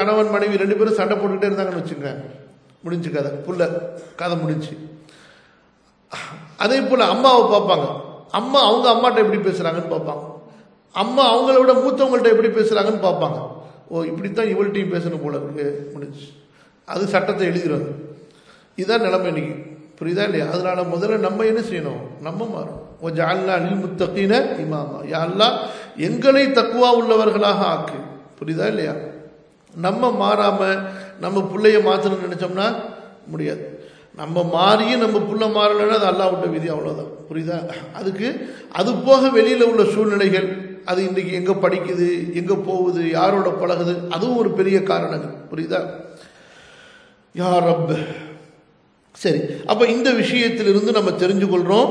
கணவன் மனைவி ரெண்டு பேரும் சண்டை போட்டுக்கிட்டே இருந்தாங்கன்னு வச்சுங்க முடிஞ்சு கதை புள்ள கதை முடிஞ்சு அதே போல் அம்மாவை பார்ப்பாங்க அம்மா அவங்க அம்மாட்ட எப்படி பேசுகிறாங்கன்னு பார்ப்பாங்க அம்மா அவங்கள விட மூத்தவங்கள்ட்ட எப்படி பேசுகிறாங்கன்னு பார்ப்பாங்க ஓ இப்படித்தான் இவள்கிட்டையும் பேசணும் போல இருக்கு முடிஞ்சு அது சட்டத்தை எழுதிடுவாங்க இதுதான் நிலைமை இன்னைக்கு புரியுதா இல்லையா அதனால முதல்ல நம்ம என்ன செய்யணும் நம்ம மாறும் ஓ ஜால்லா அனில் முத்தகீன இமாமா யாழ்லா எங்களை தக்குவா உள்ளவர்களாக ஆக்கு புரியுதா இல்லையா நம்ம மாறாம நம்ம பிள்ளைய மாற்றணும்னு நினைச்சோம்னா முடியாது நம்ம மாறியும் நம்ம புள்ள மாறலைன்னா அது அல்லா விட்ட விதி அவ்வளோதான் புரியுதா அதுக்கு அது போக வெளியில் உள்ள சூழ்நிலைகள் அது இன்றைக்கி எங்கே படிக்குது எங்கே போகுது யாரோட பழகுது அதுவும் ஒரு பெரிய காரணங்கள் புரியுதா யார் ரப் சரி அப்போ இந்த விஷயத்திலிருந்து நம்ம தெரிஞ்சு கொள்கிறோம்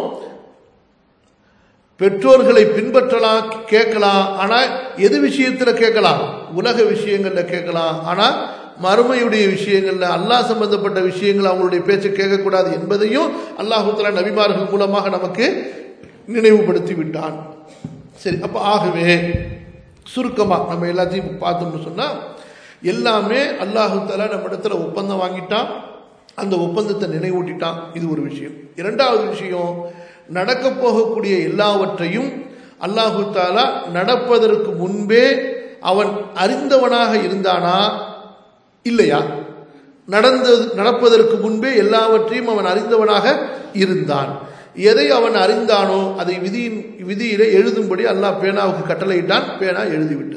பெற்றோர்களை பின்பற்றலாம் கேட்கலாம் ஆனால் எது விஷயத்தில் கேட்கலாம் உலக விஷயங்களில் கேட்கலாம் ஆனால் மறுமையுடைய விஷயங்கள்ல அல்லாஹ் சம்பந்தப்பட்ட விஷயங்கள் அவங்களுடைய பேச்சை கேட்கக்கூடாது என்பதையும் அல்லாஹுத்தலா நபிமார்கள் மூலமாக நமக்கு நினைவுபடுத்தி விட்டான் சரி அப்போ ஆகவே சுருக்கமாக நம்ம எல்லாத்தையும் பார்த்தோம்னு சொன்னால் எல்லாமே அல்லாஹு தலா நம்ம இடத்துல ஒப்பந்தம் வாங்கிட்டான் அந்த ஒப்பந்தத்தை நினைவூட்டிட்டான் இது ஒரு விஷயம் இரண்டாவது விஷயம் நடக்க போகக்கூடிய எல்லாவற்றையும் அல்லாஹு தாலா நடப்பதற்கு முன்பே அவன் அறிந்தவனாக இருந்தானா இல்லையா நடந்தது நடப்பதற்கு முன்பே எல்லாவற்றையும் அவன் அறிந்தவனாக இருந்தான் எதை அவன் அறிந்தானோ அதை விதியின் விதியிலே எழுதும்படி அல்லாஹ் பேனாவுக்கு கட்டளையிட்டான் பேனா எழுதிவிட்டது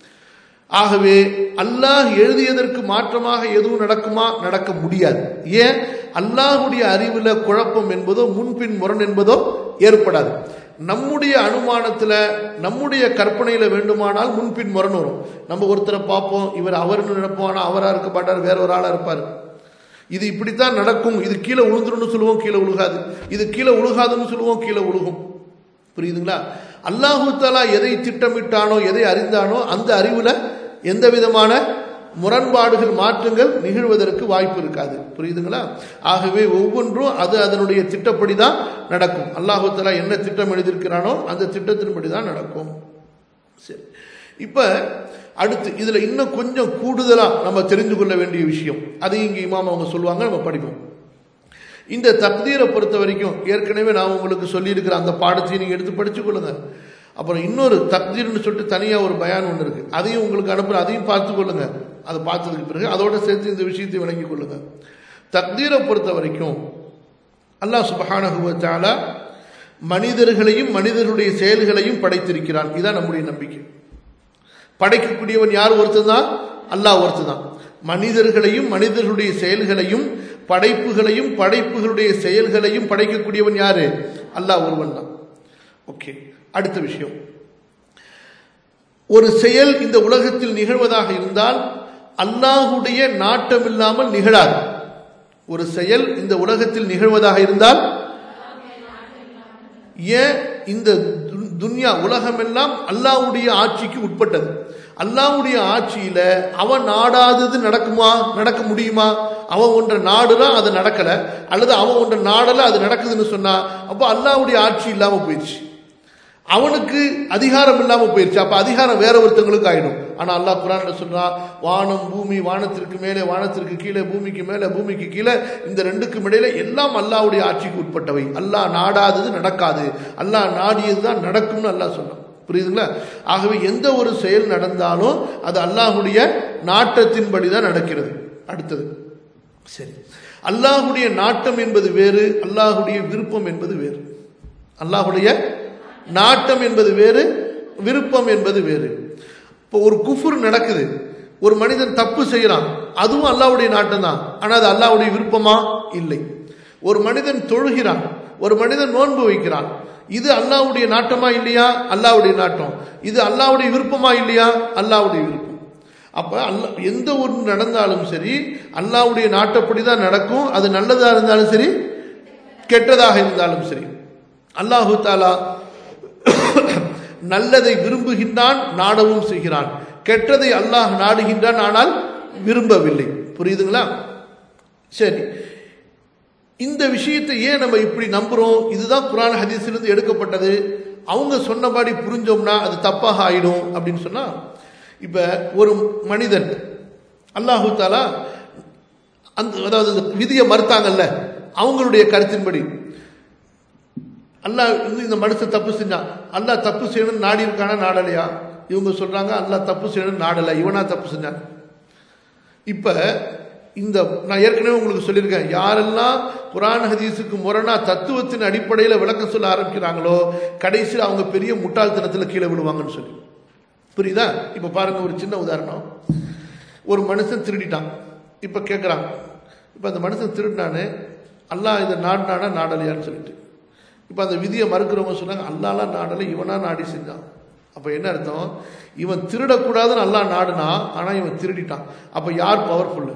ஆகவே அல்லாஹ் எழுதியதற்கு மாற்றமாக எதுவும் நடக்குமா நடக்க முடியாது ஏன் அல்லாஹுடைய அறிவில் குழப்பம் என்பதோ முன்பின் முரண் என்பதோ ஏற்படாது நம்முடைய அனுமானத்தில் நம்முடைய கற்பனையில் வேண்டுமானால் முன்பின் முரண் வரும் நம்ம ஒருத்தரை பார்ப்போம் இவர் அவர்னு நினைப்போம் ஆனால் அவராக இருக்க மாட்டார் வேற ஒரு ஆளாக இருப்பார் இது இப்படித்தான் நடக்கும் இது கீழே உழுந்துருன்னு சொல்லுவோம் கீழே உழுகாது இது கீழே உழுகாதுன்னு சொல்லுவோம் கீழே உழுகும் புரியுதுங்களா அல்லாஹு தாலா எதை திட்டமிட்டானோ எதை அறிந்தானோ அந்த அறிவில் எந்த விதமான முரண்பாடுகள் மாற்றங்கள் நிகழ்வதற்கு வாய்ப்பு இருக்காது புரியுதுங்களா ஆகவே ஒவ்வொன்றும் அது அதனுடைய திட்டப்படி தான் நடக்கும் அல்லாஹு தாலா என்ன திட்டம் எழுதியிருக்கிறானோ அந்த திட்டத்தின்படி தான் நடக்கும் சரி இப்போ அடுத்து இதில் இன்னும் கொஞ்சம் கூடுதலாக நம்ம தெரிந்து கொள்ள வேண்டிய விஷயம் அதையும் இங்கே இமாம் அவங்க சொல்லுவாங்க நம்ம படிப்போம் இந்த தக்தீரை பொறுத்த வரைக்கும் ஏற்கனவே நான் உங்களுக்கு சொல்லியிருக்கிற அந்த பாடத்தையும் நீங்கள் எடுத்து படிச்சு கொள்ளுங்க அப்புறம் இன்னொரு தக்தீர்னு சொல்லிட்டு தனியாக ஒரு பயான் ஒன்று இருக்குது அதையும் உங்களுக்கு அனுப்புகிற அதையும் பார்த்து கொள்ளுங்க அதை பார்த்ததுக்கு பிறகு அதோட சேர்த்து இந்த விஷயத்தை விளங்கி கொள்ளுங்க தக்தீரை பொறுத்த வரைக்கும் அல்லாஹ் சுபஹானகுவத்தால மனிதர்களையும் மனிதர்களுடைய செயல்களையும் படைத்திருக்கிறான் இதுதான் நம்முடைய நம்பிக்கை படைக்கக்கூடியவன் யார் ஒருத்தன் தான் அல்லாஹ் ஒருத்தன் தான் மனிதர்களையும் மனிதர்களுடைய செயல்களையும் படைப்புகளையும் படைப்புகளுடைய செயல்களையும் படைக்கக்கூடியவன் யாரு அல்லாஹ் ஒருவன் தான் ஓகே அடுத்த விஷயம் ஒரு செயல் இந்த உலகத்தில் நிகழ்வதாக இருந்தால் அல்லாஹுடைய நாட்டம் இல்லாமல் நிகழாது ஒரு செயல் இந்த உலகத்தில் நிகழ்வதாக இருந்தால் ஏன் இந்த துன்யா உலகமெல்லாம் அல்லாஹ்வுடைய ஆட்சிக்கு உட்பட்டது அல்லாஹ்வுடைய ஆட்சியில அவன் நாடாதது நடக்குமா நடக்க முடியுமா அவன் ஒன்ற நாடுனா அது நடக்கல அல்லது அவன் ஒன்ற நாடல அது நடக்குதுன்னு சொன்னா அப்போ அல்லாஹ்வுடைய ஆட்சி இல்லாம போயிடுச்சு அவனுக்கு அதிகாரம் இல்லாம போயிடுச்சு அப்ப அதிகாரம் வேற ஒருத்தங்களுக்கு ஆயிடும் ஆனா அல்லாஹ் குரான் சொல்றான் வானம் பூமி வானத்திற்கு மேலே வானத்திற்கு கீழே பூமிக்கு மேலே பூமிக்கு கீழே இந்த ரெண்டுக்கும் இடையில எல்லாம் அல்லாஹ்வுடைய ஆட்சிக்கு உட்பட்டவை அல்லாஹ் நாடாதது நடக்காது அல்லாஹ் நாடியது தான் நடக்கும்னு அல்லாஹ் சொன்னான் புரியுதுங்களா ஆகவே எந்த ஒரு செயல் நடந்தாலும் அது அல்லாஹுடைய நாட்டத்தின்படி தான் நடக்கிறது அடுத்தது சரி அல்லாஹுடைய நாட்டம் என்பது வேறு அல்லாஹுடைய விருப்பம் என்பது வேறு அல்லாஹுடைய நாட்டம் என்பது வேறு விருப்பம் என்பது வேறு இப்போ ஒரு குஃபுர் நடக்குது ஒரு மனிதன் தப்பு செய்யறான் அதுவும் அல்லாவுடைய நாட்டம் தான் ஆனால் அது அல்லாவுடைய விருப்பமா இல்லை ஒரு மனிதன் தொழுகிறான் ஒரு மனிதன் நோன்பு வைக்கிறான் இது அல்லாவுடைய நாட்டமா இல்லையா அல்லாவுடைய நாட்டம் இது அல்லாவுடைய விருப்பமா இல்லையா அல்லாவுடைய விருப்பம் அப்ப அல்ல எந்த ஒன்று நடந்தாலும் சரி அல்லாவுடைய நாட்டப்படி தான் நடக்கும் அது நல்லதா இருந்தாலும் சரி கெட்டதாக இருந்தாலும் சரி அல்லாஹு தாலா நல்லதை விரும்புகின்றான் நாடவும் செய்கிறான் கெட்டதை அல்லாஹ் நாடுகின்றான் ஆனால் விரும்பவில்லை புரியுதுங்களா சரி இந்த விஷயத்தை ஏன் நம்ம இப்படி நம்புறோம் இதுதான் குரான் ஹதீஸிலிருந்து எடுக்கப்பட்டது அவங்க சொன்னபடி புரிஞ்சோம்னா அது தப்பாக ஆயிடும் அப்படின்னு சொன்னா இப்ப ஒரு மனிதன் அல்லாஹு தாலா அந்த அதாவது இந்த விதியை மறுத்தாங்கல்ல அவங்களுடைய கருத்தின்படி அல்லாஹ் இன்னும் இந்த மனுஷன் தப்பு செஞ்சான் அல்லாஹ் தப்பு செய்யணும்னு நாடி இருக்கானா நாடலையா இவங்க சொல்றாங்க அல்லாஹ் தப்பு செய்யணும்னு நாடலை இவனா தப்பு செஞ்சான் இப்ப இந்த நான் ஏற்கனவே உங்களுக்கு சொல்லியிருக்கேன் யாரெல்லாம் குரான் ஹதீஸுக்கு முரணா தத்துவத்தின் அடிப்படையில் விளக்கம் சொல்ல ஆரம்பிக்கிறாங்களோ கடைசியில் அவங்க பெரிய முட்டாள்தனத்தில் கீழே விடுவாங்கன்னு சொல்லி புரியுதா இப்ப பாருங்க ஒரு சின்ன உதாரணம் ஒரு மனுஷன் திருடிட்டான் இப்ப கேட்குறான் இப்ப அந்த மனுஷன் திருடினானு அல்லாஹ் இதை நாடினானா நாடலையான்னு சொல்லிட்டு இப்ப அந்த விதியை மறுக்கிறவங்க சொன்னாங்க அல்லாலாம் நாடலை இவனா நாடி செஞ்சான் அப்ப என்ன அர்த்தம் இவன் திருடக்கூடாதுன்னு அல்லாஹ் நாடுனா ஆனா இவன் திருடிட்டான் அப்ப யார் பவர்ஃபுல்லு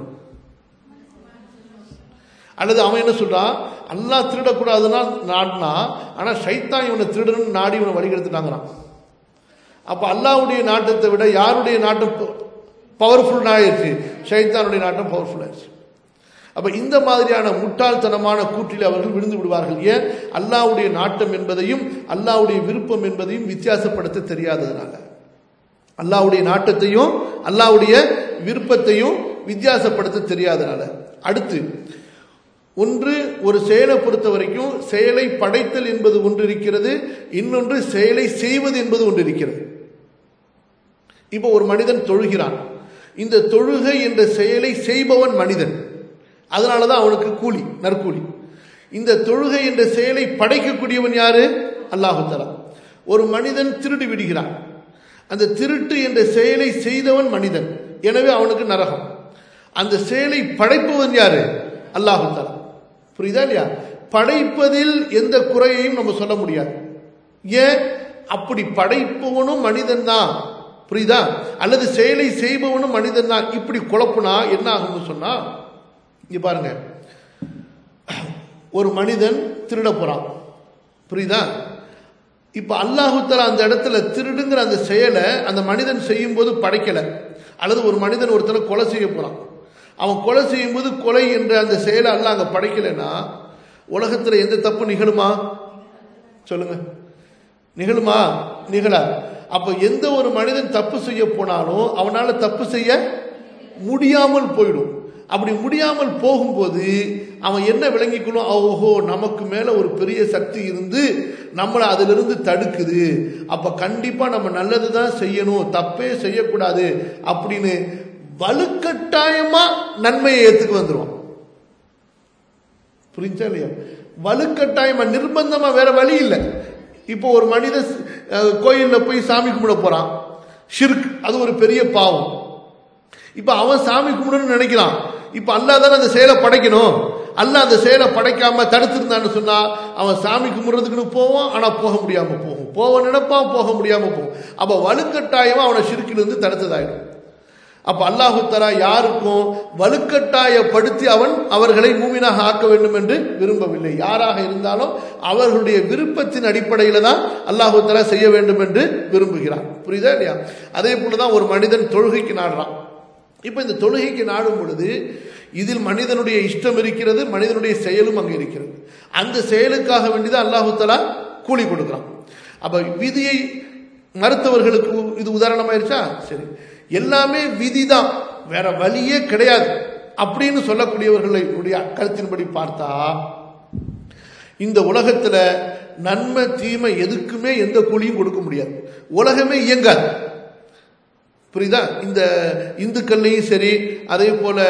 அல்லது அவன் என்ன சொல்றான் அல்லாஹ் திருடக்கூடாதுன்னா நாடினா ஆனா ஷைத்தான் இவனை திருடணும்னு நாடி இவனை வழிகெடுத்துட்டாங்கிறான் அப்ப அல்லாஹ்வுடைய நாட்டத்தை விட யாருடைய நாட்டம் பவர்ஃபுல் ஆயிடுச்சு ஷைத்தானுடைய நாட்டம் பவர்ஃபுல் ஆயிடுச்சு அப்ப இந்த மாதிரியான முட்டாள்தனமான கூற்றில் அவர்கள் விழுந்து விடுவார்கள் ஏன் அல்லாஹ்வுடைய நாட்டம் என்பதையும் அல்லாஹ்வுடைய விருப்பம் என்பதையும் வித்தியாசப்படுத்த தெரியாததுனால அல்லாஹ்வுடைய நாட்டத்தையும் அல்லாஹ்வுடைய விருப்பத்தையும் வித்தியாசப்படுத்த தெரியாதனால அடுத்து ஒன்று ஒரு செயலை பொறுத்த வரைக்கும் செயலை படைத்தல் என்பது ஒன்று இருக்கிறது இன்னொன்று செயலை செய்வது என்பது ஒன்று இருக்கிறது இப்போ ஒரு மனிதன் தொழுகிறான் இந்த தொழுகை என்ற செயலை செய்பவன் மனிதன் அதனால தான் அவனுக்கு கூலி நற்கூலி இந்த தொழுகை என்ற செயலை படைக்கக்கூடியவன் யாரு அல்லாஹு தலா ஒரு மனிதன் திருடி விடுகிறான் அந்த திருட்டு என்ற செயலை செய்தவன் மனிதன் எனவே அவனுக்கு நரகம் அந்த செயலை படைப்பவன் யாரு அல்லாஹு தலா புரியுதா இல்லையா படைப்பதில் எந்த குறையையும் நம்ம சொல்ல முடியாது ஏன் அப்படி படைப்பவனும் மனிதன் தான் புரியுதா அல்லது செயலை செய்பவனும் மனிதன் தான் இப்படி குழப்புனா என்ன ஆகும்னு சொன்னா இங்க பாருங்க ஒரு மனிதன் திருட போறான் புரியுதா இப்ப அல்லாஹுத்தலா அந்த இடத்துல திருடுங்கிற அந்த செயலை அந்த மனிதன் செய்யும் போது படைக்கல அல்லது ஒரு மனிதன் ஒருத்தனை கொலை செய்ய போறான் அவன் கொலை செய்யும் போது கொலை என்ற அந்த செயலை அல்ல அங்க படைக்கலைன்னா உலகத்துல எந்த தப்பு நிகழுமா சொல்லுங்க நிகழுமா நிகழாது அப்ப எந்த ஒரு மனிதன் தப்பு செய்ய போனாலும் அவனால தப்பு செய்ய முடியாமல் போயிடும் அப்படி முடியாமல் போகும்போது அவன் என்ன விளங்கிக்கணும் ஓஹோ நமக்கு மேல ஒரு பெரிய சக்தி இருந்து நம்மளை அதிலிருந்து தடுக்குது அப்ப கண்டிப்பா நம்ம நல்லது தான் செய்யணும் தப்பே செய்யக்கூடாது அப்படின்னு வலுக்கட்டாயமா நன்மையை ஏத்துக்கு வந்துருவான் புரிஞ்சா இல்லையா வலுக்கட்டாயமா நிர்பந்தமா வேற வழி இல்லை இப்போ ஒரு மனித கோயில்ல போய் சாமி கும்பிட போறான் ஷிர்க் அது ஒரு பெரிய பாவம் இப்ப அவன் சாமி கும்பிடணும்னு நினைக்கிறான் இப்ப அல்லா தானே அந்த செயலை படைக்கணும் அல்ல அந்த செயலை படைக்காம தடுத்திருந்தான்னு சொன்னா அவன் சாமி கும்பிடுறதுக்குன்னு போவான் ஆனா போக முடியாம போகும் போக நினைப்பான் போக முடியாம போகும் அப்ப வலுக்கட்டாயமா அவனை ஷிர்க்கிலிருந்து தடுத்ததாயிடும் அப்ப அல்லாஹு தலா யாருக்கும் வலுக்கட்டாயப்படுத்தி அவன் அவர்களை மூமினாக ஆக்க வேண்டும் என்று விரும்பவில்லை யாராக இருந்தாலும் அவர்களுடைய விருப்பத்தின் அடிப்படையில தான் அல்லாஹு தலா செய்ய வேண்டும் என்று விரும்புகிறான் புரியுதா இல்லையா அதே போலதான் ஒரு மனிதன் தொழுகைக்கு நாடுறான் இப்ப இந்த தொழுகைக்கு நாடும் பொழுது இதில் மனிதனுடைய இஷ்டம் இருக்கிறது மனிதனுடைய செயலும் அங்கே இருக்கிறது அந்த செயலுக்காக வேண்டிதான் அல்லாஹு தலா கூலி கொடுக்கிறான் அப்ப விதியை மறுத்தவர்களுக்கு இது உதாரணமாயிருச்சா சரி எல்லாமே விதிதான் வேற வழியே கிடையாது அப்படின்னு சொல்லக்கூடியவர்களுடைய கருத்தின்படி பார்த்தா இந்த உலகத்துல நன்மை தீமை எதுக்குமே எந்த கூலியும் கொடுக்க முடியாது உலகமே இயங்காது புரியுதா இந்த இந்துக்கள்லையும் சரி அதே போல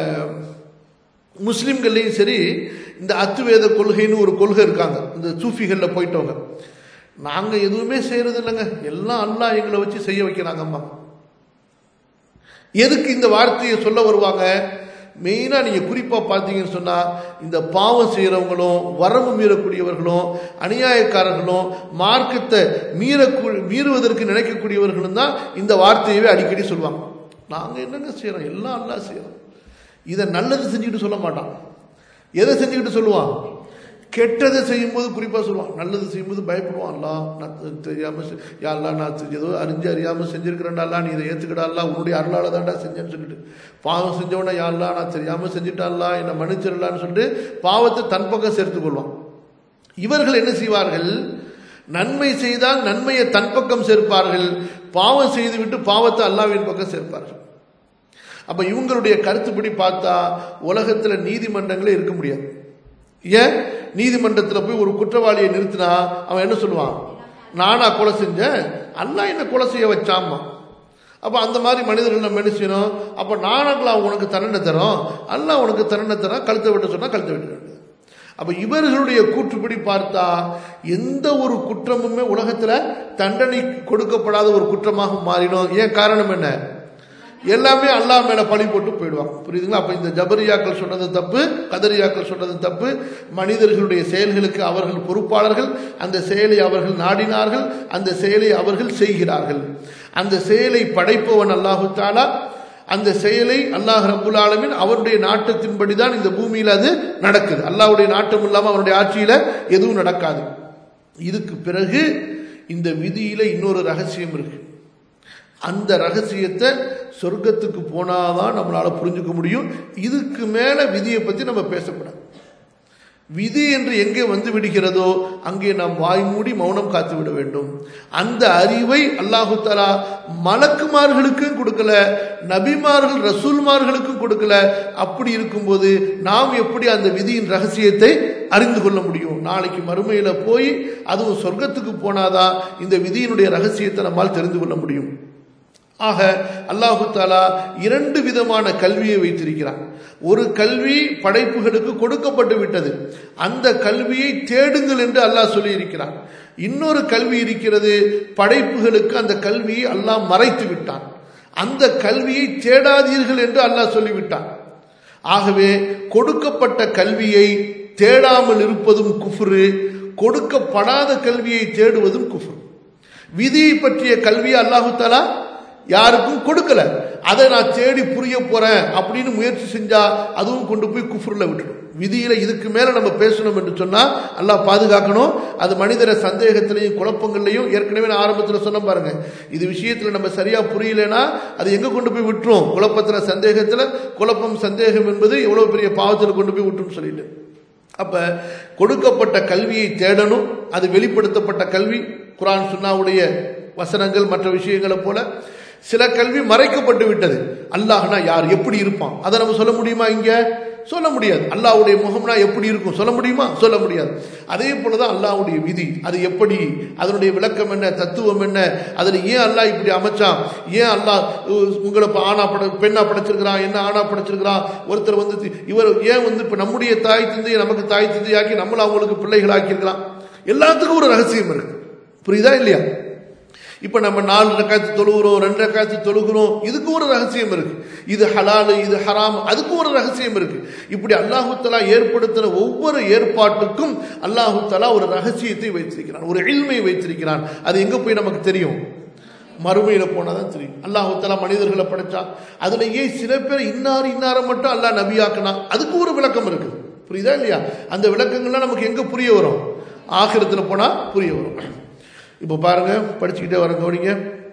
முஸ்லிம்கள்லையும் சரி இந்த அத்துவேத கொள்கைன்னு ஒரு கொள்கை இருக்காங்க இந்த சூஃபிகளில் போயிட்டவங்க நாங்கள் எதுவுமே செய்யறது இல்லைங்க எல்லாம் அல்லா எங்களை வச்சு செய்ய வைக்கிறாங்க அம்மா எதுக்கு இந்த வார்த்தையை சொல்ல வருவாங்க மெயினாக நீங்கள் குறிப்பாக பார்த்தீங்கன்னு சொன்னால் இந்த பாவம் செய்கிறவங்களும் வரம்பு மீறக்கூடியவர்களும் அநியாயக்காரர்களும் மார்க்கத்தை மீறக்கூ மீறுவதற்கு நினைக்கக்கூடியவர்களும் தான் இந்த வார்த்தையவே அடிக்கடி சொல்லுவாங்க நாங்கள் என்னங்க செய்கிறோம் எல்லாம் அல்லா செய்கிறோம் இதை நல்லது செஞ்சுக்கிட்டு சொல்ல மாட்டான் எதை செஞ்சுக்கிட்டு சொல்லுவான் கெட்டதை செய்யும்போது குறிப்பாக சொல்லுவான் நல்லது செய்யும்போது பயப்படுவான்ல நான் தெரியாமல் யாரெல்லாம் நான் ஏதோ அறிஞ்சு அறியாமல் செஞ்சிருக்கிறேன்டாலாம் நீ இதை ஏற்றுக்கிடாலாம் உன்னுடைய அருளால் தான்டா செஞ்சேன்னு சொல்லிட்டு பாவம் செஞ்சவன யாரெல்லாம் நான் தெரியாமல் செஞ்சுட்டான்லா என்னை மன்னிச்சிடலான்னு சொல்லிட்டு பாவத்தை தன் பக்கம் சேர்த்து கொள்வான் இவர்கள் என்ன செய்வார்கள் நன்மை செய்தால் நன்மையை தன் பக்கம் சேர்ப்பார்கள் பாவம் செய்துவிட்டு பாவத்தை அல்லாவின் பக்கம் சேர்ப்பார்கள் அப்ப இவங்களுடைய கருத்துப்படி பார்த்தா உலகத்துல நீதிமன்றங்களே இருக்க முடியாது ஏன் நீதிமன்றத்துல போய் ஒரு குற்றவாளியை நிறுத்தினா அவன் என்ன சொல்லுவான் நானா கொலை செஞ்சேன் அல்லாஹ் என்ன கொலை செய்ய வச்சாமா அப்போ அந்த மாதிரி மனிதர்கள் நம்ம என்ன செய்யணும் அப்போ நானாங்களா உனக்கு தண்டனை தரோம் அல்லாஹ் உனக்கு தண்டனை தரோம் கழுத்தை விட்டு சொன்னா கழுத்தை விட்டு வேண்டியது அப்ப இவர்களுடைய கூற்றுப்படி பார்த்தா எந்த ஒரு குற்றமுமே உலகத்துல தண்டனை கொடுக்கப்படாத ஒரு குற்றமாக மாறிடும் ஏன் காரணம் என்ன எல்லாமே அல்லாஹ் மேல பழி போட்டு போயிடுவாங்க புரியுதுங்களா அப்ப இந்த ஜபரியாக்கள் சொன்னது தப்பு கதரியாக்கள் சொன்னது தப்பு மனிதர்களுடைய செயல்களுக்கு அவர்கள் பொறுப்பாளர்கள் அந்த செயலை அவர்கள் நாடினார்கள் அந்த செயலை அவர்கள் செய்கிறார்கள் அந்த செயலை படைப்பவன் அல்லாஹு தாலா அந்த செயலை அல்லாஹ் ரபுல் ஆலமின் அவருடைய நாட்டத்தின்படி தான் இந்த பூமியில் அது நடக்குது அல்லாஹ்வுடைய நாட்டம் இல்லாமல் அவருடைய ஆட்சியில எதுவும் நடக்காது இதுக்கு பிறகு இந்த விதியில இன்னொரு ரகசியம் இருக்கு அந்த ரகசியத்தை சொர்க்கத்துக்கு போனாதான் நம்மளால புரிஞ்சுக்க முடியும் இதுக்கு மேல விதியை பத்தி நம்ம பேசக்கூடாது விதி என்று எங்கே வந்து விடுகிறதோ அங்கே நாம் வாய் மூடி மௌனம் காத்து விட வேண்டும் அந்த அறிவை அல்லாஹு தலா மலக்குமார்களுக்கும் கொடுக்கல நபிமார்கள் ரசூல்மார்களுக்கும் கொடுக்கல அப்படி இருக்கும்போது நாம் எப்படி அந்த விதியின் ரகசியத்தை அறிந்து கொள்ள முடியும் நாளைக்கு மறுமையில போய் அதுவும் சொர்க்கத்துக்கு போனாதான் இந்த விதியினுடைய ரகசியத்தை நம்மால் தெரிந்து கொள்ள முடியும் ஆக அல்லாஹு தாலா இரண்டு விதமான கல்வியை வைத்திருக்கிறான் ஒரு கல்வி படைப்புகளுக்கு கொடுக்கப்பட்டு விட்டது அந்த கல்வியை தேடுங்கள் என்று அல்லாஹ் சொல்லியிருக்கிறான் இன்னொரு கல்வி இருக்கிறது படைப்புகளுக்கு அந்த கல்வியை அல்லாஹ் மறைத்து விட்டான் அந்த கல்வியை தேடாதீர்கள் என்று அல்லாஹ் சொல்லிவிட்டான் ஆகவே கொடுக்கப்பட்ட கல்வியை தேடாமல் இருப்பதும் குஃப்ரு கொடுக்கப்படாத கல்வியை தேடுவதும் குஃப்ரு விதியை பற்றிய கல்வியை அல்லாஹு தாலா யாருக்கும் கொடுக்கல அதை நான் தேடி புரிய போறேன் அப்படின்னு முயற்சி செஞ்சா அதுவும் கொண்டு போய் குஃப்ரில் விட்டுடும் விதியில இதுக்கு மேல நம்ம பேசணும் என்று சொன்னா அல்லாஹ் பாதுகாக்கணும் அது மனிதரை சந்தேகத்திலையும் குழப்பங்கள்லையும் ஏற்கனவே நான் ஆரம்பத்தில் சொன்ன பாருங்க இது விஷயத்துல நம்ம சரியா புரியலனா அது எங்க கொண்டு போய் விட்டுரும் குழப்பத்துல சந்தேகத்துல குழப்பம் சந்தேகம் என்பது எவ்வளவு பெரிய பாவத்தில் கொண்டு போய் விட்டுரும் சொல்லிட்டு அப்ப கொடுக்கப்பட்ட கல்வியை தேடணும் அது வெளிப்படுத்தப்பட்ட கல்வி குரான் சுன்னாவுடைய வசனங்கள் மற்ற விஷயங்களை போல சில கல்வி மறைக்கப்பட்டு விட்டது அல்லாஹ்னா யார் எப்படி இருப்பான் அதை நம்ம சொல்ல முடியுமா இங்க சொல்ல முடியாது அல்லாஹ்வுடைய முகம்னா எப்படி இருக்கும் சொல்ல முடியுமா சொல்ல முடியாது அதே போலதான் அல்லாஹ்வுடைய விதி அது எப்படி அதனுடைய விளக்கம் என்ன தத்துவம் என்ன அதில் ஏன் அல்லாஹ் இப்படி அமைச்சான் ஏன் அல்லாஹ் உங்களை இப்போ ஆணா பட பெண்ணா படைச்சிருக்கிறான் என்ன ஆணா படைச்சிருக்கிறான் ஒருத்தர் வந்து இவர் ஏன் வந்து இப்போ நம்முடைய தாய் தந்தையை நமக்கு தாய் தந்தையாக்கி நம்மள அவங்களுக்கு பிள்ளைகள் ஆக்கியிருக்கலாம் எல்லாத்துக்கும் ஒரு ரகசியம் இருக்கு புரியுதா இல்லையா இப்ப நம்ம நாலு ரக்காத்து தொழுகிறோம் ரெண்டு ரக்காத்து தொழுகிறோம் இதுக்கு ஒரு ரகசியம் இருக்கு இது ஹலாலு இது ஹராம் அதுக்கும் ஒரு ரகசியம் இருக்கு இப்படி அல்லாஹு தலா ஏற்படுத்தின ஒவ்வொரு ஏற்பாட்டுக்கும் அல்லாஹு தலா ஒரு ரகசியத்தை வைத்திருக்கிறான் ஒரு இல்மை வைத்திருக்கிறான் அது எங்க போய் நமக்கு தெரியும் மறுமையில போனாதான் தெரியும் அல்லாஹு தலா மனிதர்களை படைச்சான் அதுலயே சில பேர் இன்னார் இன்னார மட்டும் அல்லாஹ் நபியாக்கினான் அதுக்கு ஒரு விளக்கம் இருக்கு புரியுதா இல்லையா அந்த விளக்கங்கள்லாம் நமக்கு எங்க புரிய வரும் ஆகிரத்துல போனா புரிய வரும் இப்போ பாருங்க படிச்சுக்கிட்டே வர கவனிங்க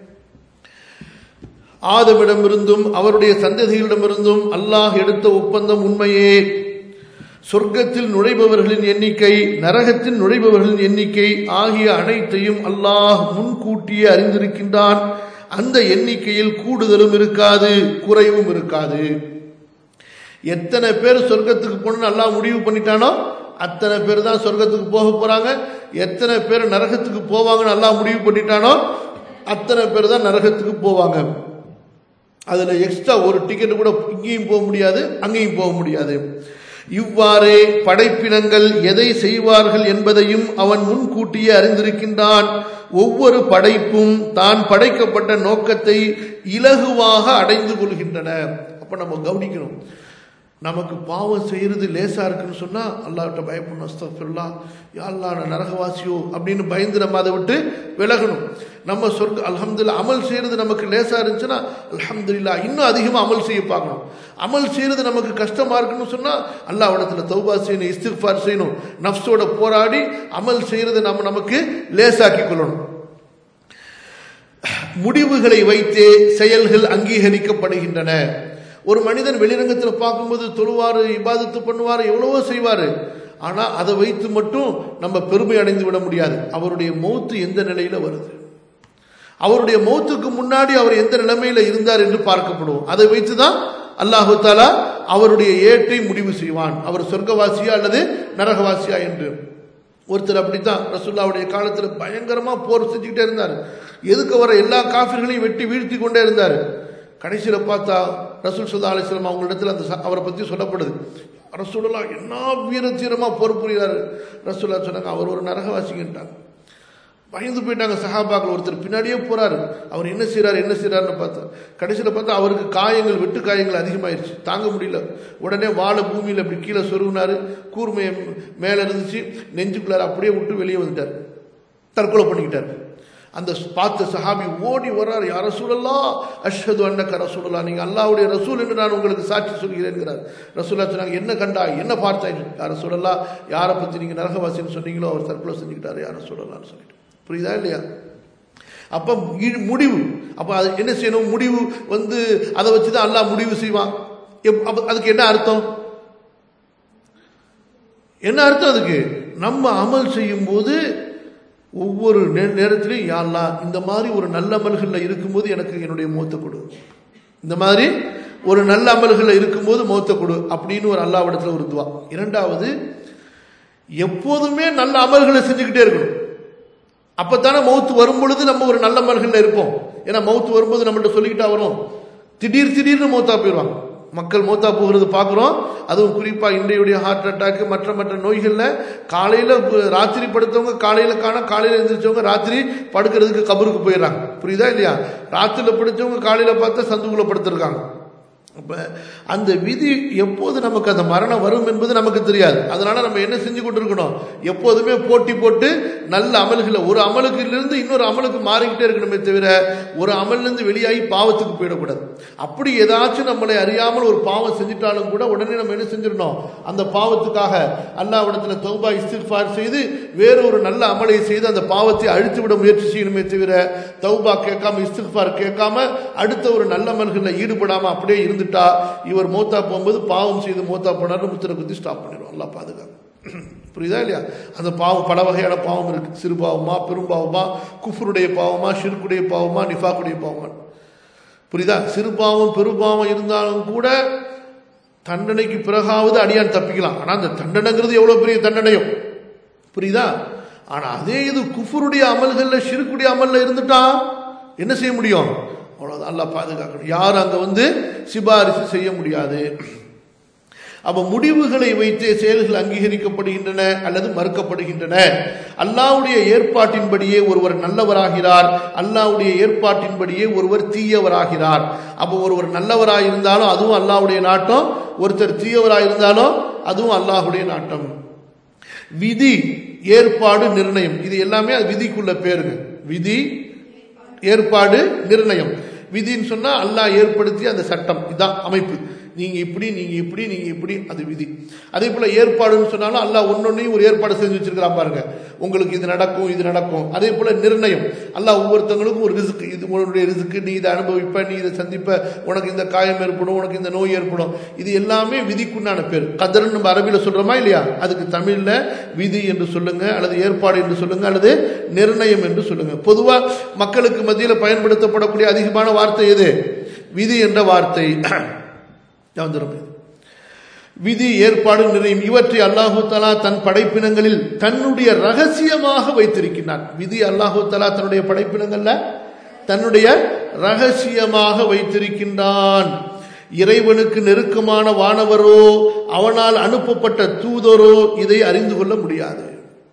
ஆதமிடமிருந்தும் அவருடைய சந்ததிகளிடமிருந்தும் அல்லாஹ் எடுத்த ஒப்பந்தம் உண்மையே சொர்க்கத்தில் நுழைபவர்களின் எண்ணிக்கை நரகத்தில் நுழைபவர்களின் எண்ணிக்கை ஆகிய அனைத்தையும் அல்லாஹ் முன்கூட்டியே அறிந்திருக்கின்றான் அந்த எண்ணிக்கையில் கூடுதலும் இருக்காது குறைவும் இருக்காது எத்தனை பேர் சொர்க்கத்துக்கு போகணும்னு அல்லாஹ் முடிவு பண்ணிட்டானோ அத்தனை பேர் தான் சொர்க்கத்துக்கு போக போறாங்க எத்தனை பேர் நரகத்துக்கு போவாங்கன்னு எல்லாம் முடிவு பண்ணிட்டானோ அத்தனை பேர் தான் நரகத்துக்கு போவாங்க அதில் எக்ஸ்ட்ரா ஒரு டிக்கெட் கூட இங்கேயும் போக முடியாது அங்கேயும் போக முடியாது இவ்வாறே படைப்பினங்கள் எதை செய்வார்கள் என்பதையும் அவன் முன்கூட்டியே அறிந்திருக்கின்றான் ஒவ்வொரு படைப்பும் தான் படைக்கப்பட்ட நோக்கத்தை இலகுவாக அடைந்து கொள்கின்றன அப்ப நம்ம கவனிக்கணும் நமக்கு பாவம் செய்யறது லேசா இருக்குன்னு சொன்னா அல்லாஹ்ட்ட பயப்படணும் அஸ்தஃபிருல்லா யாழ்லா நான் நரகவாசியோ அப்படின்னு பயந்து நம்ம அதை விட்டு விலகணும் நம்ம சொர்க்க அல்ஹம்துல்லா அமல் செய்யறது நமக்கு லேசா இருந்துச்சுன்னா அல்ஹம்துல்லா இன்னும் அதிகமாக அமல் செய்ய பார்க்கணும் அமல் செய்யறது நமக்கு கஷ்டமா இருக்குன்னு சொன்னா அல்லாஹ் இடத்துல தௌபா செய்யணும் இஸ்திஃபார் செய்யணும் நஃப்ஸோட போராடி அமல் செய்யறது நம்ம நமக்கு லேசாக்கி கொள்ளணும் முடிவுகளை வைத்தே செயல்கள் அங்கீகரிக்கப்படுகின்றன ஒரு மனிதன் வெளிரங்கத்தில் பார்க்கும்போது தொழுவாரு இபாதத்து பண்ணுவார் எவ்வளவோ செய்வார் ஆனால் அதை வைத்து மட்டும் நம்ம பெருமை அடைந்து விட முடியாது அவருடைய மௌத்து எந்த நிலையில வருது அவருடைய மௌத்துக்கு முன்னாடி அவர் எந்த நிலைமையில இருந்தார் என்று பார்க்கப்படும் அதை வைத்து தான் அல்லாஹு தாலா அவருடைய ஏட்டை முடிவு செய்வான் அவர் சொர்க்கவாசியா அல்லது நரகவாசியா என்று ஒருத்தர் அப்படித்தான் ரசுல்லாவுடைய காலத்துல பயங்கரமா போர் செஞ்சுக்கிட்டே இருந்தார் எதுக்கு வர எல்லா காஃபிர்களையும் வெட்டி வீழ்த்தி கொண்டே இருந்தார் கடைசியில பார்த்தா ரசூல் சுல்லா அலிஸ்லாம் அவங்களிடத்துல அந்த ச- அவரை பத்தி சொல்லப்படுது ரசூலுல்லா என்ன வீர தீரமா போர் புரிகிறாரு ரசூல்லா சொன்னாங்க அவர் ஒரு நரகவாசிங்கன்ட்டாங்க பயந்து போயிட்டாங்க சஹாபாக்கள் ஒருத்தர் பின்னாடியே போறாரு அவர் என்ன செய்றாரு என்ன செய்றாருன்னு பார்த்தா கடைசியில் பார்த்தா அவருக்கு காயங்கள் வெட்டு காயங்கள் அதிகமாயிருச்சு தாங்க முடியல உடனே வாழை பூமியில் அப்படி கீழே சொருகினாரு கூர்மையை மேலே இருந்துச்சு நெஞ்சுக்குள்ளார அப்படியே விட்டு வெளியே வந்துட்டார் தற்கொலை பண்ணிக்கிட்டார் அந்த பார்த்த சஹாபி ஓடி வர்றார் யார சூழல்லா அஷ்ஹது அன்னக்க ரசூலல்லா நீங்க அல்லாஹ்வுடைய ரசூல் என்று நான் உங்களுக்கு சாட்சி சொல்கிறேன்கிறார் ரசூலா சொன்னாங்க என்ன கண்டாய் என்ன பார்த்தாய் யார சூழல்லா யாரை பத்தி நீங்க நரகவாசின்னு சொன்னீங்களோ அவர் தற்கொலை செஞ்சுக்கிட்டாரு யார சூழலான்னு சொல்லிட்டு புரியுதா இல்லையா அப்ப இ- முடிவு அப்ப அது என்ன செய்யணும் முடிவு வந்து அதை வச்சுதான் அல்லாஹ் முடிவு செய்வான் எப்- அப்ப அதுக்கு என்ன அர்த்தம் என்ன அர்த்தம் அதுக்கு நம்ம அமல் செய்யும் போது ஒவ்வொரு நே- நேரத்திலையும் யா அல்லாஹ் இந்த மாதிரி ஒரு நல்ல அமல்களில் இருக்கும்போது எனக்கு என்னுடைய மௌத்தை கொடு இந்த மாதிரி ஒரு நல்ல அமல்களில் இருக்கும்போது மௌத்தை கொடு அப்படின்னு ஒரு அல்லாவிடத்துல ஒரு துவா இரண்டாவது எப்போதுமே நல்ல அமல்களை செஞ்சுக்கிட்டே இருக்கணும் அப்பத்தானே மௌத்து வரும் பொழுது நம்ம ஒரு நல்ல அமல்கள்ல இருப்போம் ஏன்னா மௌத்து வரும்போது நம்மள்ட்ட சொல்லிக்கிட்டா வரும் திடீர் திடீர்னு மௌத்தா போயிடுவாங்க மக்கள் மௌத்தா போகிறது பார்க்குறோம் அதுவும் குறிப்பா இன்றையுடைய ஹார்ட் அட்டாக் மற்ற மற்ற நோய்கள்ல காலையில பு- ராத்திரி படுத்தவங்க காலையில காண காலையில எந்திரிச்சவங்க ராத்திரி படுக்கிறதுக்கு கபருக்கு போயிடுறாங்க புரியுதா இல்லையா ராத்திரில படுத்தவங்க காலையில பார்த்தா சந்துக்குள்ள படுத்திருக்காங்க அப்ப அந்த விதி எப்போது நமக்கு அந்த மரணம் வரும் என்பது நமக்கு தெரியாது அதனால நம்ம என்ன செஞ்சு கொண்டிருக்கணும் எப்போதுமே போட்டி போட்டு நல்ல அமல்களை ஒரு அமலுக்கிலிருந்து இன்னொரு அமலுக்கு மாறிக்கிட்டே இருக்கணுமே தவிர ஒரு அமல்லேருந்து வெளியாகி பாவத்துக்கு போயிடக்கூடாது அப்படி ஏதாச்சும் நம்மளை அறியாமல் ஒரு பாவம் செஞ்சிட்டாலும் கூட உடனே நம்ம என்ன செஞ்சிடணும் அந்த பாவத்துக்காக அல்லாவிடத்துல தௌபா இஸ்திஃபார் செய்து வேற ஒரு நல்ல அமலை செய்து அந்த பாவத்தை அழித்து விட முயற்சி செய்யணுமே தவிர தௌபா கேட்காம இஸ்திஃபார் கேட்காம அடுத்த ஒரு நல்ல அமல்களில் ஈடுபடாம அப்படியே இருந்துட்டா இவர் மோத்தா போகும்போது பாவம் செய்து மோத்தா போனார்னு முத்திர குத்தி ஸ்டாப் பண்ணிடும் அல்லா பாதுகாப்பு புரியுதா இல்லையா அந்த பாவம் பல வகையான பாவம் இருக்கு சிறு பாவமா பெரும் பாவமா குஃபருடைய பாவமா ஷிர்குடைய பாவமா நிஃபாக்குடைய பாவமா புரியுதா சிறு பாவம் பெருபாவம் இருந்தாலும் கூட தண்டனைக்கு பிறகாவது அடியான் தப்பிக்கலாம் ஆனா அந்த தண்டனைங்கிறது எவ்வளவு பெரிய தண்டனையும் புரியுதா ஆனா அதே இது குஃபருடைய அமல்கள்ல ஷிருக்குடைய அமல்ல இருந்துட்டா என்ன செய்ய முடியும் அவ்வளவுதான் அல்லாஹ் பாதுகாக்கணும் யாரும் அங்க வந்து சிபாரிசு செய்ய முடியாது அப்ப முடிவுகளை வைத்தே செயல்கள் அங்கீகரிக்கப்படுகின்றன அல்லது மறுக்கப்படுகின்றன அல்லாவுடைய ஏற்பாட்டின்படியே ஒருவர் நல்லவராகிறார் அல்லாவுடைய ஏற்பாட்டின்படியே ஒருவர் தீயவராகிறார் அப்போ ஒருவர் நல்லவராக இருந்தாலும் அதுவும் அல்லாவுடைய நாட்டம் ஒருத்தர் தீயவராக இருந்தாலும் அதுவும் அல்லாஹுடைய நாட்டம் விதி ஏற்பாடு நிர்ணயம் இது எல்லாமே அது விதிக்குள்ள பேருங்க விதி ஏற்பாடு நிர்ணயம் விதின்னு சொன்னா அல்லாஹ் ஏற்படுத்திய அந்த சட்டம் இதான் அமைப்பு நீங்க இப்படி நீங்க இப்படி நீங்க இப்படி அது விதி அதே போல ஏற்பாடுன்னு சொன்னாலும் அல்லாஹ் ஒன்னொன்னையும் ஒரு ஏற்பாடு செஞ்சு வச்சிருக்கிறான் பாருங்க உங்களுக்கு இது நடக்கும் இது நடக்கும் அதே போல நிர்ணயம் அல்லாஹ் ஒவ்வொருத்தவங்களுக்கும் ஒரு ரிசுக்கு இது உன்னுடைய ரிசுக்கு நீ இதை அனுபவிப்ப நீ இதை சந்திப்ப உனக்கு இந்த காயம் ஏற்படும் உனக்கு இந்த நோய் ஏற்படும் இது எல்லாமே விதிக்குண்டான பேர் கதர்ன்னு நம்ம அரபியில சொல்றோமா இல்லையா அதுக்கு தமிழ்ல விதி என்று சொல்லுங்க அல்லது ஏற்பாடு என்று சொல்லுங்க அல்லது நிர்ணயம் என்று சொல்லுங்க பொதுவா மக்களுக்கு மத்தியில் பயன்படுத்தப்படக்கூடிய அதிகமான வார்த்தை எது விதி என்ற வார்த்தை வந்துடும் விதி ஏற்பாடு நிறையும் இவற்றை அல்லாஹு தலா தன் படைப்பினங்களில் தன்னுடைய ரகசியமாக வைத்திருக்கிறான் விதி அல்லாஹு தலா தன்னுடைய படைப்பினங்கள்ல தன்னுடைய ரகசியமாக வைத்திருக்கின்றான் இறைவனுக்கு நெருக்கமான வானவரோ அவனால் அனுப்பப்பட்ட தூதரோ இதை அறிந்து கொள்ள முடியாது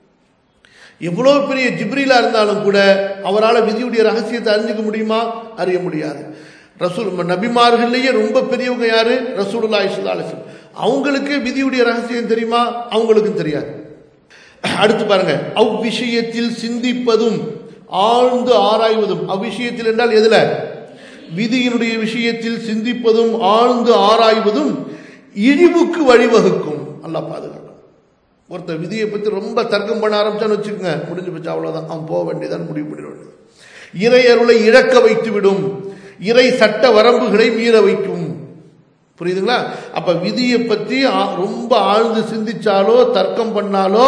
எவ்வளவு பெரிய ஜிப்ரீலா இருந்தாலும் கூட அவரால் விதியுடைய ரகசியத்தை அறிஞ்சுக்க முடியுமா அறிய முடியாது ரசூல் நபிமார்கள்லயே ரொம்ப பெரியவங்க யாரு ரசூலுல்லா இஸ்லாலிசம் அவங்களுக்கு விதியுடைய ரகசியம் தெரியுமா அவங்களுக்கும் தெரியாது அடுத்து பாருங்க அவ்விஷயத்தில் சிந்திப்பதும் ஆழ்ந்து ஆராய்வதும் அவ்விஷயத்தில் என்றால் எதுல விதியினுடைய விஷயத்தில் சிந்திப்பதும் ஆழ்ந்து ஆராய்வதும் இழிவுக்கு வழிவகுக்கும் அல்லா பாதுகாக்கும் ஒருத்தர் விதியை பற்றி ரொம்ப தர்க்கம் பண்ண ஆரம்பிச்சான்னு வச்சுக்கோங்க முடிஞ்சு போச்சு அவ்வளோதான் அவன் போக வேண்டியதான் முடிவு பண்ணிட வேண்டியது இறை அருளை இழக்க வைத்து விடும் இறை சட்ட வரம்புகளை மீற வைக்கும் புரியுதுங்களா அப்ப விதியை பற்றி ரொம்ப ஆழ்ந்து சிந்திச்சாலோ தர்க்கம் பண்ணாலோ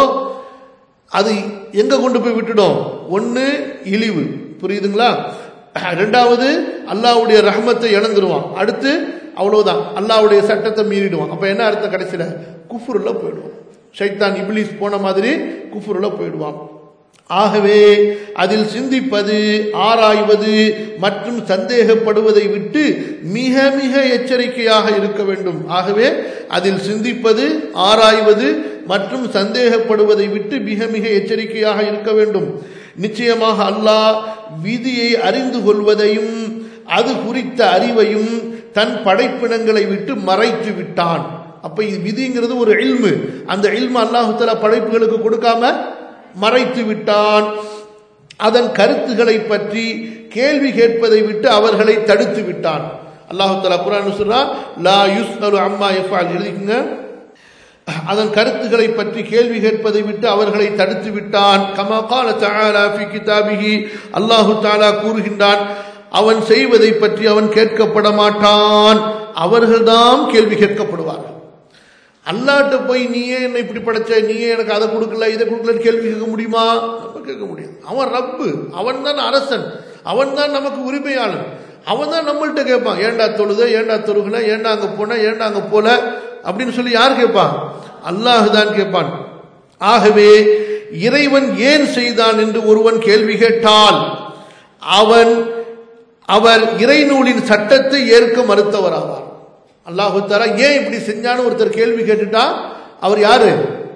அது எங்க கொண்டு போய் விட்டுடும் ஒன்று இழிவு புரியுதுங்களா ரெண்டாவது அல்லாவுடைய ரஹமத்தை இழந்துருவான் அடுத்து அவ்வளவுதான் அல்லாவுடைய சட்டத்தை மீறிடுவான் அப்ப என்ன அர்த்தம் கடைசியில குஃபுருல போயிடுவான் ஷைத்தான் இப்லீஸ் போன மாதிரி குஃபுருல போயிடுவான் ஆகவே அதில் சிந்திப்பது ஆராய்வது மற்றும் சந்தேகப்படுவதை விட்டு மிக மிக எச்சரிக்கையாக இருக்க வேண்டும் ஆகவே அதில் சிந்திப்பது ஆராய்வது மற்றும் சந்தேகப்படுவதை விட்டு மிக மிக எச்சரிக்கையாக இருக்க வேண்டும் நிச்சயமாக அல்லாஹ் விதியை அறிந்து கொள்வதையும் அது குறித்த அறிவையும் தன் படைப்பினங்களை விட்டு மறைத்து விட்டான் அப்ப இது விதிங்கிறது ஒரு இல்மு அந்த இல்மு அல்லாஹு தலா படைப்புகளுக்கு கொடுக்காம மறைத்து விட்டான் அதன் கருத்துக்களை பற்றி கேள்வி கேட்பதை விட்டு அவர்களை தடுத்து விட்டான் அல்லாஹு தலா குரான் சொல்றா லா யுஸ் அம்மா எஃபால் எழுதிக்குங்க அதன் கருத்துக்களை பற்றி கேள்வி கேட்பதை விட்டு அவர்களை தடுத்து விட்டான் கமா கால தஆலா ஃபி கிதாபிஹி அல்லாஹு தஆலா கூறுகின்றான் அவன் செய்வதை பற்றி அவன் கேட்கப்பட மாட்டான் அவர்கள்தான் கேள்வி கேட்கப்படுவார்கள் அல்லாட்ட போய் நீயே என்னை இப்படி படைச்ச நீயே எனக்கு அதை கொடுக்கல இதை கொடுக்கலன்னு கேள்வி கேட்க முடியுமா நம்ம கேட்க முடியாது அவன் ரப்பு அவன் தான் அரசன் அவன் தான் நமக்கு உரிமையாளன் அவன் தான் நம்மள்கிட்ட கேட்பான் ஏண்டா தொழுத ஏண்டா தொழுகல ஏண்டா அங்க போன ஏண்டா அங்க போல அப்படின்னு சொல்லி யார் கேட்பான் அல்லாஹ் தான் கேட்பான் ஆகவே இறைவன் ஏன் செய்தான் என்று ஒருவன் கேள்வி கேட்டால் அவன் அவர் இறைநூலின் சட்டத்தை ஏற்க மறுத்தவராவார் அல்லாஹு தாரா ஏன் இப்படி செஞ்சான்னு ஒருத்தர் கேள்வி கேட்டுட்டா அவர் யாரு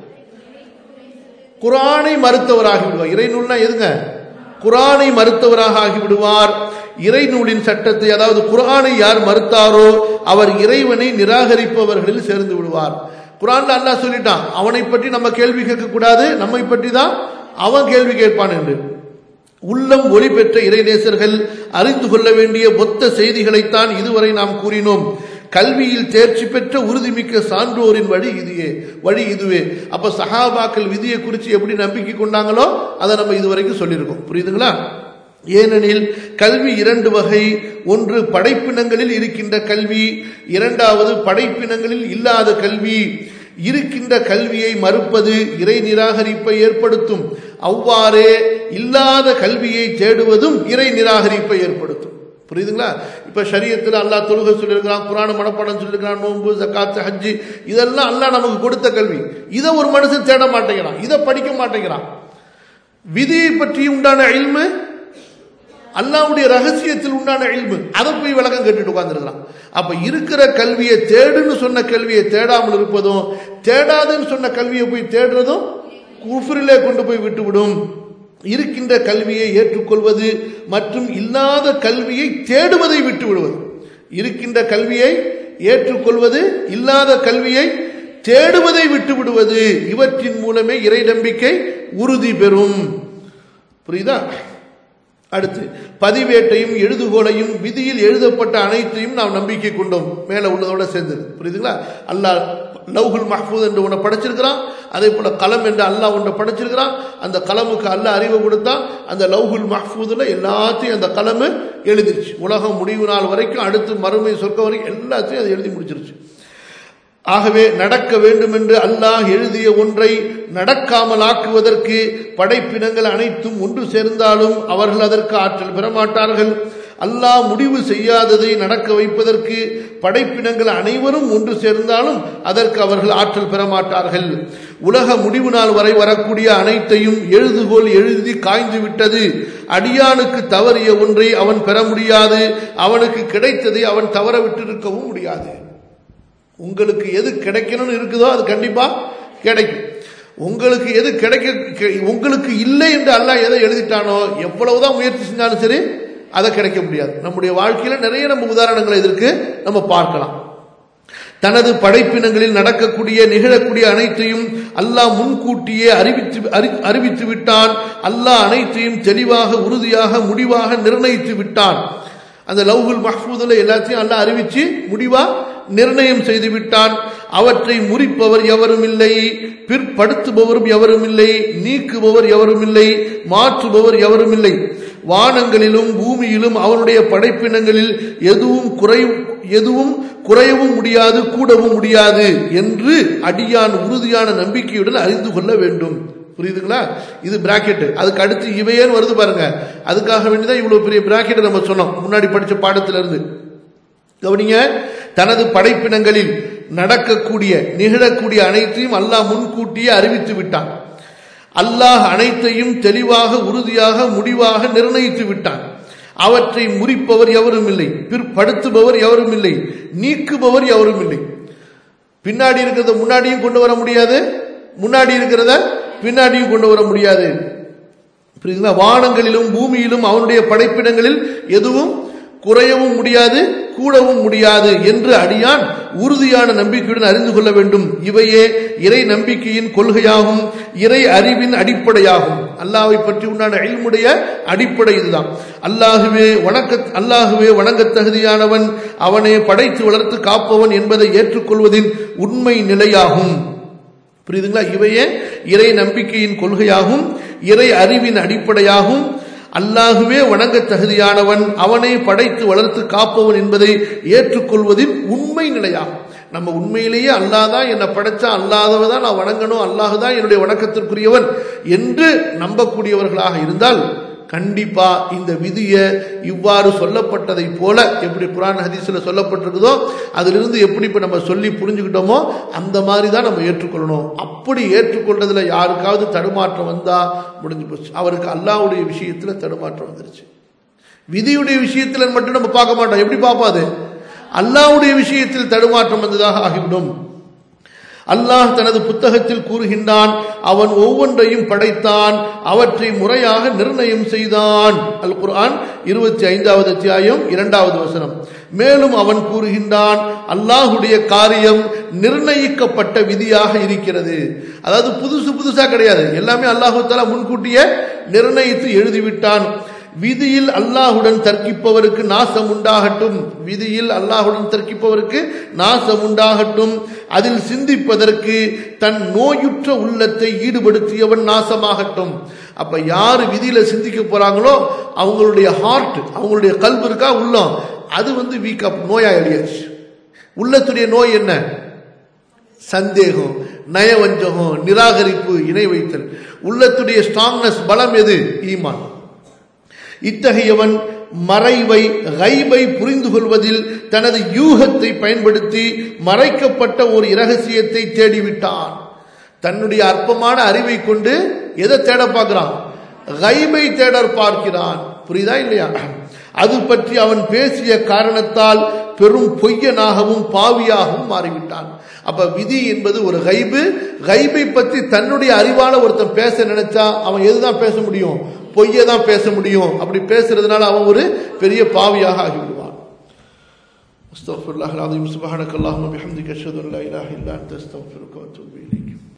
குரானை மறுத்தவராகி விடுவார் இறைநூல்னா எதுங்க குரானை மறுத்தவராக ஆகிவிடுவார் இறைநூலின் சட்டத்தை அதாவது குரானை யார் மறுத்தாரோ அவர் இறைவனை நிராகரிப்பவர்களில் சேர்ந்து விடுவார் குரான்ல அல்லாஹ் சொல்லிட்டான் அவனை பற்றி நம்ம கேள்வி கேட்க கூடாது நம்மை பற்றி தான் அவன் கேள்வி கேட்பான் என்று உள்ளம் ஒளி பெற்ற இறைநேசர்கள் அறிந்து கொள்ள வேண்டிய மொத்த செய்திகளைத்தான் இதுவரை நாம் கூறினோம் கல்வியில் தேர்ச்சி பெற்ற உறுதிமிக்க சான்றோரின் வழி இதுவே வழி இதுவே அப்ப சஹாபாக்கள் விதியை குறித்து எப்படி நம்பிக்கை கொண்டாங்களோ அதை நம்ம இதுவரைக்கும் சொல்லியிருக்கோம் புரியுதுங்களா ஏனெனில் கல்வி இரண்டு வகை ஒன்று படைப்பினங்களில் இருக்கின்ற கல்வி இரண்டாவது படைப்பினங்களில் இல்லாத கல்வி இருக்கின்ற கல்வியை மறுப்பது இறை நிராகரிப்பை ஏற்படுத்தும் அவ்வாறே இல்லாத கல்வியை தேடுவதும் இறை நிராகரிப்பை ஏற்படுத்தும் புரியுதுங்களா இப்ப சரியத்தில் அல்லாஹ் தொழுகை சொல்லியிருக்கிறான் குரான மனப்பாடம் சொல்லியிருக்கிறான் நோன்பு ஜக்காத்து ஹஜ்ஜி இதெல்லாம் அல்லாஹ் நமக்கு கொடுத்த கல்வி இதை ஒரு மனுஷன் தேட மாட்டேங்கிறான் இதை படிக்க மாட்டேங்கிறான் விதியை பற்றி உண்டான இல்மு அல்லாவுடைய ரகசியத்தில் உண்டான இல்மு அதை போய் விளக்கம் கேட்டுட்டு உட்கார்ந்துருக்கிறான் அப்ப இருக்கிற கல்வியை தேடுன்னு சொன்ன கல்வியை தேடாமல் இருப்பதும் தேடாதுன்னு சொன்ன கல்வியை போய் தேடுறதும் குஃபரிலே கொண்டு போய் விட்டுவிடும் இருக்கின்ற கல்வியை ஏற்றுக்கொள்வது மற்றும் இல்லாத கல்வியை தேடுவதை விட்டு விடுவது இருக்கின்ற கல்வியை ஏற்றுக்கொள்வது இல்லாத கல்வியை தேடுவதை விட்டு விடுவது இவற்றின் மூலமே இறை நம்பிக்கை உறுதி பெறும் புரியுதா அடுத்து பதிவேட்டையும் எழுதுகோலையும் விதியில் எழுதப்பட்ட அனைத்தையும் நாம் நம்பிக்கை கொண்டோம் மேலே உள்ளதோட சேர்ந்தது புரியுதுங்களா அல்லாஹ் லவ்ஹுல் மஹ்பூத் என்று ஒன்று படைச்சிருக்கிறான் அதே போல களம் என்று அல்லாஹ் ஒன்றை படைச்சிருக்கிறான் அந்த களமுக்கு அல்லாஹ் அறிவை கொடுத்தான் அந்த லவ்ஹுல் மஹ்பூதில் எல்லாத்தையும் அந்த களமு எழுதிருச்சு உலகம் முடிவு நாள் வரைக்கும் அடுத்து மறுமை சொர்க்க வரைக்கும் எல்லாத்தையும் அது எழுதி முடிச்சிருச்சு ஆகவே நடக்க வேண்டும் என்று அல்லாஹ் எழுதிய ஒன்றை நடக்காமல் ஆக்குவதற்கு படைப்பினங்கள் அனைத்தும் ஒன்று சேர்ந்தாலும் அவர்கள் அதற்கு ஆற்றல் பெறமாட்டார்கள் அல்லாஹ் முடிவு செய்யாததை நடக்க வைப்பதற்கு படைப்பினங்கள் அனைவரும் ஒன்று சேர்ந்தாலும் அதற்கு அவர்கள் ஆற்றல் பெறமாட்டார்கள் உலக முடிவு நாள் வரை வரக்கூடிய அனைத்தையும் எழுதுகோல் எழுதி காய்ந்து விட்டது அடியானுக்கு தவறிய ஒன்றை அவன் பெற முடியாது அவனுக்கு கிடைத்ததை அவன் தவற விட்டிருக்கவும் முடியாது உங்களுக்கு எது கிடைக்கணும்னு இருக்குதோ அது கண்டிப்பா கிடைக்கும் உங்களுக்கு எது கிடைக்க உங்களுக்கு இல்லை என்று அல்லாஹ் எதை எழுதிட்டானோ எவ்வளவுதான் முயற்சி செஞ்சாலும் சரி அதை கிடைக்க முடியாது நம்முடைய வாழ்க்கையில நிறைய நம்ம உதாரணங்களை இதற்கு நம்ம பார்க்கலாம் தனது படைப்பினங்களில் நடக்கக்கூடிய நிகழக்கூடிய அனைத்தையும் அல்லாஹ் முன்கூட்டியே அறிவித்து அறிவித்து விட்டான் அல்லாஹ் அனைத்தையும் தெளிவாக உறுதியாக முடிவாக நிர்ணயித்து விட்டான் அந்த லவ்ஹுல் மஹ்பூதில் எல்லாத்தையும் அல்லாஹ் அறிவிச்சு முடிவா நிர்ணயம் செய்து விட்டான் அவற்றை முறிப்பவர் எவரும் இல்லை பிற்படுத்துபவரும் எவரும் இல்லை நீக்குபவர் எவரும் இல்லை மாற்றுபவர் எவரும் இல்லை வானங்களிலும் பூமியிலும் அவனுடைய படைப்பினங்களில் எதுவும் குறை எதுவும் குறையவும் முடியாது கூடவும் முடியாது என்று அடியான் உறுதியான நம்பிக்கையுடன் அறிந்து கொள்ள வேண்டும் புரியுதுங்களா இது பிராக்கெட் அதுக்கு அடுத்து இவையேன்னு வருது பாருங்க அதுக்காக வேண்டிதான் இவ்வளவு பெரிய பிராக்கெட் நம்ம சொன்னோம் முன்னாடி படிச்ச பாடத்துல இருந்து கவனிங்க தனது படைப்பினங்களில் நடக்கக்கூடிய நிகழக்கூடிய அனைத்தையும் அல்லாஹ் முன்கூட்டியே அறிவித்து விட்டான் அல்லாஹ் அனைத்தையும் தெளிவாக உறுதியாக முடிவாக நிர்ணயித்து விட்டான் அவற்றை முறிப்பவர் எவரும் இல்லை பிற்படுத்துபவர் எவரும் இல்லை நீக்குபவர் எவரும் இல்லை பின்னாடி இருக்கிறத முன்னாடியும் கொண்டு வர முடியாது முன்னாடி இருக்கிறத பின்னாடியும் கொண்டு வர முடியாது புரியுதுங்களா வானங்களிலும் பூமியிலும் அவனுடைய படைப்பிடங்களில் எதுவும் குறையவும் முடியாது கூடவும் முடியாது என்று அடியான் உறுதியான நம்பிக்கையுடன் அறிந்து கொள்ள வேண்டும் இவையே இறை நம்பிக்கையின் கொள்கையாகும் இறை அறிவின் அடிப்படையாகும் அல்லாவை பற்றி உண்டான இல்முடைய அடிப்படை இதுதான் அல்லாஹுவே வணக்க அல்லாஹுவே வணங்கத் தகுதியானவன் அவனே படைத்து வளர்த்து காப்பவன் என்பதை ஏற்றுக்கொள்வதின் உண்மை நிலையாகும் புரியுதுங்களா இவையே இறை நம்பிக்கையின் கொள்கையாகும் இறை அறிவின் அடிப்படையாகும் அல்லாஹுவே வணங்க தகுதியானவன் அவனை படைத்து வளர்த்து காப்பவன் என்பதை ஏற்றுக்கொள்வதின் உண்மை நிலையாகும் நம்ம உண்மையிலேயே அல்லாதான் என்னை படைச்சா அல்லாதவ தான் நான் வணங்கணும் அல்லாஹுதான் என்னுடைய வணக்கத்திற்குரியவன் என்று நம்பக்கூடியவர்களாக இருந்தால் கண்டிப்பா இந்த விதியை இவ்வாறு சொல்லப்பட்டதை போல எப்படி குரான் ஹதீஸ்ல சொல்லப்பட்டிருக்குதோ அதிலிருந்து எப்படி இப்ப நம்ம சொல்லி புரிஞ்சுக்கிட்டோமோ அந்த மாதிரி தான் நம்ம ஏற்றுக்கொள்ளணும் அப்படி ஏற்றுக்கொண்டதுல யாருக்காவது தடுமாற்றம் வந்தா முடிஞ்சு போச்சு அவருக்கு அல்லாவுடைய விஷயத்துல தடுமாற்றம் வந்துருச்சு விதியுடைய விஷயத்துல மட்டும் நம்ம பார்க்க மாட்டோம் எப்படி பார்ப்பாது அல்லாவுடைய விஷயத்தில் தடுமாற்றம் வந்ததாக ஆகிவிடும் அல்லாஹ் தனது புத்தகத்தில் கூறுகின்றான் அவன் ஒவ்வொன்றையும் படைத்தான் அவற்றை முறையாக நிர்ணயம் செய்தான் அல் குர்ஆன் இருபத்தி ஐந்தாவது அத்தியாயம் இரண்டாவது வசனம் மேலும் அவன் கூறுகின்றான் அல்லாஹுடைய காரியம் நிர்ணயிக்கப்பட்ட விதியாக இருக்கிறது அதாவது புதுசு புதுசா கிடையாது எல்லாமே அல்லாஹு தாலா முன்கூட்டியே நிர்ணயித்து எழுதிவிட்டான் விதியில் அல்லாஹுடன் தர்க்கிப்பவருக்கு நாசம் உண்டாகட்டும் விதியில் அல்லாஹுடன் தர்க்கிப்பவருக்கு நாசம் உண்டாகட்டும் அதில் சிந்திப்பதற்கு தன் நோயுற்ற உள்ளத்தை ஈடுபடுத்தியவன் நாசமாகட்டும் அப்ப யாரு விதியில சிந்திக்க போறாங்களோ அவங்களுடைய ஹார்ட் அவங்களுடைய கல்வி இருக்கா உள்ளம் அது வந்து வீக்கா நோயாளியாச்சு உள்ளத்துடைய நோய் என்ன சந்தேகம் நயவஞ்சகம் நிராகரிப்பு இணை வைத்தல் உள்ளத்துடைய ஸ்ட்ராங்னஸ் பலம் எது ஈமான் இத்தகையவன் மறைவை கைபை புரிந்து கொள்வதில் தனது யூகத்தை பயன்படுத்தி மறைக்கப்பட்ட ஒரு இரகசியத்தை தேடிவிட்டான் தன்னுடைய அற்பமான அறிவை கொண்டு எதை தேட பார்க்கிறான் கைபை தேட பார்க்கிறான் புரியுதா இல்லையா அது பற்றி அவன் பேசிய காரணத்தால் பெரும் பொய்யனாகவும் பாவியாகவும் மாறிவிட்டான் அப்ப விதி என்பது ஒரு கைபு கைபை பற்றி தன்னுடைய அறிவால ஒருத்தன் பேச நினைச்சா அவன் எதுதான் பேச முடியும் பொய்யை தான் பேச முடியும் அப்படி பேசுறதுனால அவன் ஒரு பெரிய பாவியாக ஆகிவிடுவான் استغفر الله العظيم سبحانك اللهم وبحمدك اشهد ان لا اله الا انت استغفرك واتوب اليك